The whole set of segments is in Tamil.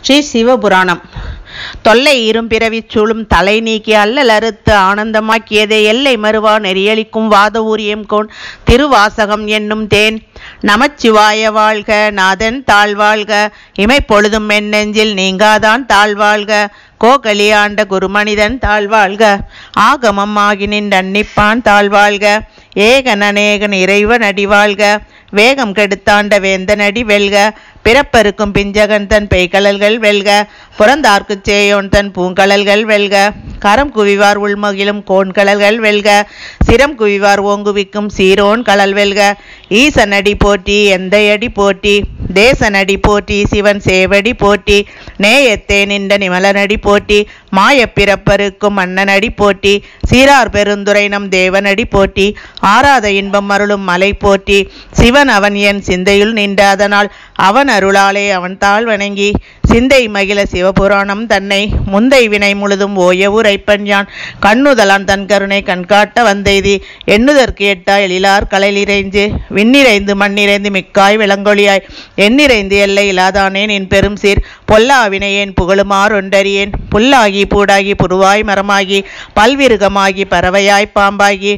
ஸ்ரீ சிவபுராணம் தொல்லை இரும்பிறவிச் சூழும் தலை நீக்கி அல்லல் அறுத்து ஆனந்தமாக்கியதை எல்லை மறுவா நெறியளிக்கும் வாத ஊரியம் கோன் திருவாசகம் என்னும் தேன் நமச்சிவாய வாழ்க நாதன் தாழ்வாழ்க இமைப்பொழுதும் என் நெஞ்சில் நீங்காதான் தாழ்வாழ்க கோகலியாண்ட குருமனிதன் தாழ்வாழ்க ஆகமம் ஆகி நின்றன்னிப்பான் தாழ்வாழ்க ஏகன் அநேகன் இறைவன் அடிவாழ்க வேகம் கெடுத்தாண்ட வேந்தன் அடி வெல்க பிறப்பருக்கும் பிஞ்சகன் தன் பெய்கழல்கள் வெல்க புறந்தார்க்குச் சேயோன் தன் பூங்கழல்கள் வெல்க கரம் குவிவார் உள்மகிழும் கோண்கழல்கள் வெல்க சிரம் குவிவார் ஓங்குவிக்கும் சீரோன் கழல் வெல்க ஈசனடி போற்றி எந்தையடி போற்றி தேசனடி போற்றி சிவன் சேவடி போற்றி நேயத்தே நின்ற நிமலனடி போற்றி மாயப் பிறப்பருக்கும் மன்னனடி போற்றி சீரார் பெருந்துரை நம் தேவனடி போற்றி ஆராத இன்பம் அருளும் மலை போற்றி சிவன் அவன் என் சிந்தையுள் நின்ற அதனால் அவன் அருளாலே அவன் தாழ் வணங்கி சிந்தை மகிழ சிவபுராணம் தன்னை முந்தை வினை முழுதும் ஓய உரைப்பன் யான் கண்ணுதலான் தன் கருணை கண்காட்ட வந்தெய்தி எண்ணுதற்கு எட்டா எழிலார் கலையிறைந்து விண்ணிறைந்து மண்ணிறைந்து மிக்காய் விளங்கொழியாய் எண்ணிறைந்து எல்லை இலாதானே நின் பெரும் சீர் பொல்லா வினையேன் புகழுமார் ஒன்றறியேன் புல்லாகி பூடாகி புருவாய் மரமாகி பல்விருகமாகி பறவையாய் பாம்பாகி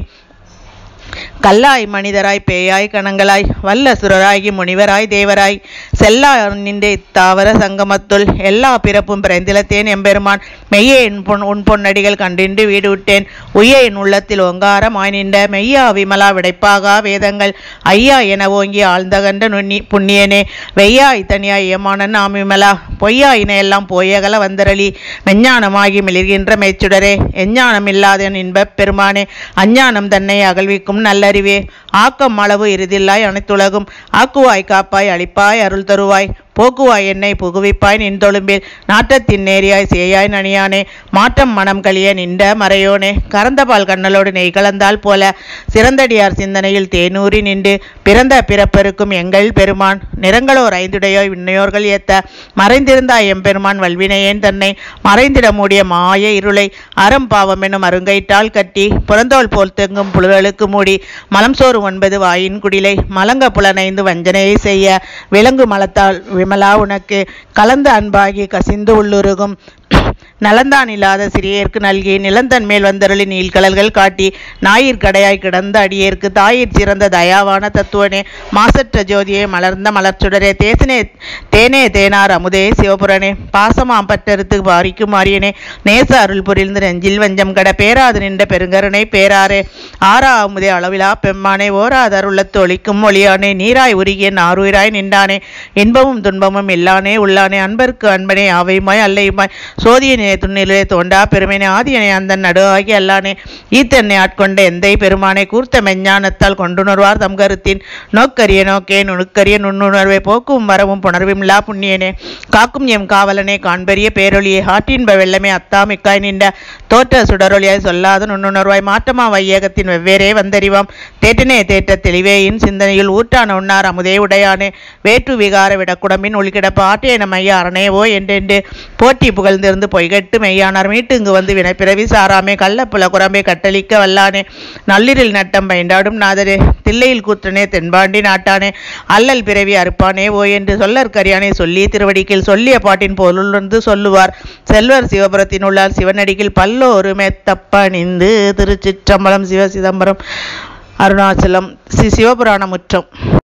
கல்லாய் மனிதராய் பேயாய் கணங்களாய் வல்ல சுரராகி முனிவராய் தேவராய் செல்லா நின்றே தாவர சங்கமத்துள் எல்லா பிறப்பும் பிறந்திலத்தேன் எம்பெருமான் மெய்யே என் பொன் உன் பொன்னடிகள் கண்டின்று வீடு விட்டேன் உய்ய என் உள்ளத்தில் ஓங்காரமாய் நின்ற மெய்யா விமலா விடைப்பாகா வேதங்கள் ஐயா என ஓங்கி ஆழ்ந்தகன்ற நுண்ணி புண்ணியனே வெய்யாய் தனியாய் ஏமானன் நாம் விமலா பொய்யாயின எல்லாம் போயகல வந்தரளி மெஞ்ஞானமாகி மிளிர்கின்ற மெய்ச்சுடரே எஞ்ஞானம் இல்லாதன் இன்பப் பெருமானே அஞ்ஞானம் தன்னை அகழ்விக்கும் நல்லறிவே ஆக்கம் அளவு இறுதில்லாய் அனைத்துலகும் ஆக்குவாய் காப்பாய் அளிப்பாய் அருள் தருவாய் போக்குவாய் என்னை புகுவிப்பாய் நின் தொழும்பில் நாட்டத்தின் நேரியாய் சேயாய் நனியானே மாற்றம் மனம் கழிய நின்ற மறையோனே கறந்தபால் கண்ணலோடு நெய் கலந்தால் போல சிறந்தடியார் சிந்தனையில் தேனூறி நின்று பிறந்த பிறப்பெருக்கும் எங்கள் பெருமான் நிறங்களோர் ஐந்துடையோய் விண்ணையோர்கள் ஏத்த மறைந்திருந்தாய் எம்பெருமான் வல்வினையேன் தன்னை மறைந்திட மூடிய மாய இருளை அறம் பாவம் எனும் அருங்கைட்டால் கட்டி புறந்தோல் போல் தெங்கும் புலர்களுக்கு மூடி மலம் சோறு ஒன்பது வாயின் குடிலை மலங்க புலனைந்து வஞ்சனையை செய்ய விலங்கு மலத்தால் விமலா உனக்கு கலந்து அன்பாகி கசிந்து உள்ளுருகும் நலந்தான் இல்லாத சிறியேற்கு நல்கி நிலந்தன் மேல் வந்தருளி நீள்கடல்கள் காட்டி ஞாயிற் கடையாய் கிடந்த அடியேற்கு தாயிற் சிறந்த தயாவான தத்துவனே மாசற்ற ஜோதியே மலர்ந்த மலர்ச்சுடரே தேசினே தேனே தேனார் அமுதே சிவபுரனே பாசமாம் பட்டறுத்து பாரிக்கும் மாரியனே நேச அருள் புரிந்து நெஞ்சில் வஞ்சம் கட பேராது நின்ற பெருங்கருணை பேராரே ஆறா அமுதே அளவிலா பெம்மானே ஓராத அருளத்து ஒளிக்கும் ஒளியானே நீராய் உருகிய நாருயிராய் நின்றானே இன்பமும் துன்பமும் இல்லானே உள்ளானே அன்பருக்கு அன்பனே ஆவையுமாய் அல்லையுமாய் சோதியனே துண்ணிலே தோண்டா பெருமைனே ஆதியனே அந்த நடு ஆகி அல்லானே ஈத்தன்னை ஆட்கொண்ட எந்தை பெருமானை கூர்த்த மெஞ்ஞானத்தால் கொண்டுணர்வார் தம் கருத்தின் நோக்கரிய நோக்கே நுணுக்கரிய நுண்ணுணர்வை போக்கும் வரவும் புணர்வுமில்லா புண்ணியனே காக்கும் எம் காவலனே காண்பெரிய பேரொழியே ஆற்றின்ப வெள்ளமே அத்தாமிக்காய் நின்ற தோற்ற சுடரொளியாய் சொல்லாத நுண்ணுணர்வாய் மாற்றமா வையகத்தின் வெவ்வேறே வந்தறிவாம் தேற்றினே தேற்ற தெளிவேயின் சிந்தனையில் ஊற்றான உண்ணார் அமுதே உடையானே வேற்று விகார விடக்குடம்பின் ஒளிக்கிடப்ப ஆட்டியன மைய அரணேவோ என்றென்று போற்றி புகழ்ந்திருந்து பொய்கட்டு மெய்யானார் மீட்டு இங்கு வந்து வினைப்பிறவி சாராமே கள்ளப்புல குரம்பை கட்டளிக்க வல்லானே நள்ளிரில் நட்டம் பயண்டாடும் நாதரே தில்லையில் கூற்றனே தென்பாண்டி நாட்டானே அல்லல் பிறவி அறுப்பானே ஓ என்று சொல்லற்கரியானே சொல்லி திருவடிக்கில் சொல்லிய பாட்டின் பொருளிருந்து சொல்லுவார் செல்வர் சிவபுரத்தின் உள்ளார் சிவனடிக்கில் பல்லோரு மெத்தப்பணிந்து திருச்சிற்றம்பலம் சிவ சிதம்பரம் அருணாச்சலம் சி சிவபுராண முற்றம்